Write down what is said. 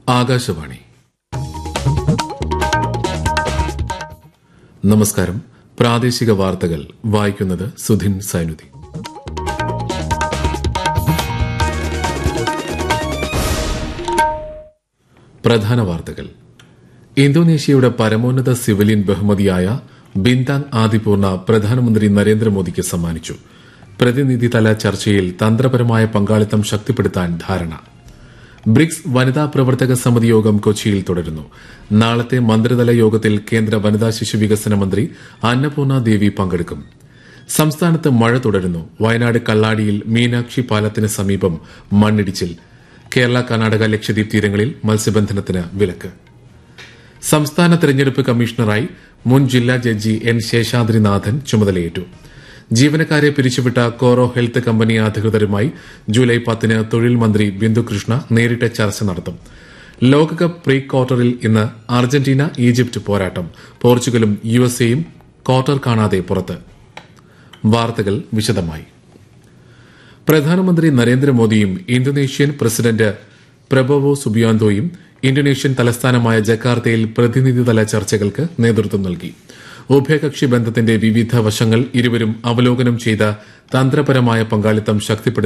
ആകാശവാണി നമസ്കാരം പ്രാദേശിക വാർത്തകൾ വായിക്കുന്നത് സുധിൻ സൈനുദി പ്രധാന വാർത്തകൾ ഇന്തോനേഷ്യയുടെ പരമോന്നത സിവിലിയൻ ബഹുമതിയായ ബിന്താങ് ആദിപൂർണ പ്രധാനമന്ത്രി നരേന്ദ്രമോദിക്ക് സമ്മാനിച്ചു പ്രതിനിധിതല ചർച്ചയിൽ തന്ത്രപരമായ പങ്കാളിത്തം ശക്തിപ്പെടുത്താൻ ധാരണ ബ്രിക്സ് വനിതാ പ്രവർത്തക സമിതി യോഗം കൊച്ചിയിൽ തുടരുന്നു നാളത്തെ മന്ത്രിതല യോഗത്തിൽ കേന്ദ്ര വനിതാ ശിശു വികസന മന്ത്രി അന്നപൂർണ ദേവി പങ്കെടുക്കും സംസ്ഥാനത്ത് മഴ തുടരുന്നു വയനാട് കള്ളാടിയിൽ മീനാക്ഷി പാലത്തിന് സമീപം മണ്ണിടിച്ചിൽ കേരള കർണാടക ലക്ഷദ്വീപ് തീരങ്ങളിൽ മത്സ്യബന്ധനത്തിന് വിലക്ക് സംസ്ഥാന തെരഞ്ഞെടുപ്പ് കമ്മീഷണറായി മുൻ ജില്ലാ ജഡ്ജി എൻ ശേഷാദ്രിനാഥൻ ചുമതലയേറ്റു ജീവനക്കാരെ പിരിച്ചുവിട്ട കോറോ ഹെൽത്ത് കമ്പനി അധികൃതരുമായി ജൂലൈ പത്തിന് തൊഴിൽ മന്ത്രി ബിന്ദുകൃഷ്ണ നേരിട്ട് ചർച്ച നടത്തും ലോകകപ്പ് പ്രീ ക്വാർട്ടറിൽ ഇന്ന് അർജന്റീന ഈജിപ്ത് പോരാട്ടം പോർച്ചുഗലും യുഎസ്എയും ക്വാർട്ടർ കാണാതെ പുറത്ത് വാർത്തകൾ വിശദമായി പ്രധാനമന്ത്രി നരേന്ദ്രമോദിയും ഇന്തോനേഷ്യൻ പ്രസിഡന്റ് പ്രബോവോ സുബിയാന്തോയും ഇന്തോനേഷ്യൻ തലസ്ഥാനമായ ജക്കാർത്തയിൽ പ്രതിനിധിതല ചർച്ചകൾക്ക് നേതൃത്വം നൽകി ഉഭയകക്ഷി ബന്ധത്തിന്റെ വിവിധ വശങ്ങൾ ഇരുവരും അവലോകനം ചെയ്ത തന്ത്രപരമായ പങ്കാളിത്തം ശക്തിപ്പെടുത്തി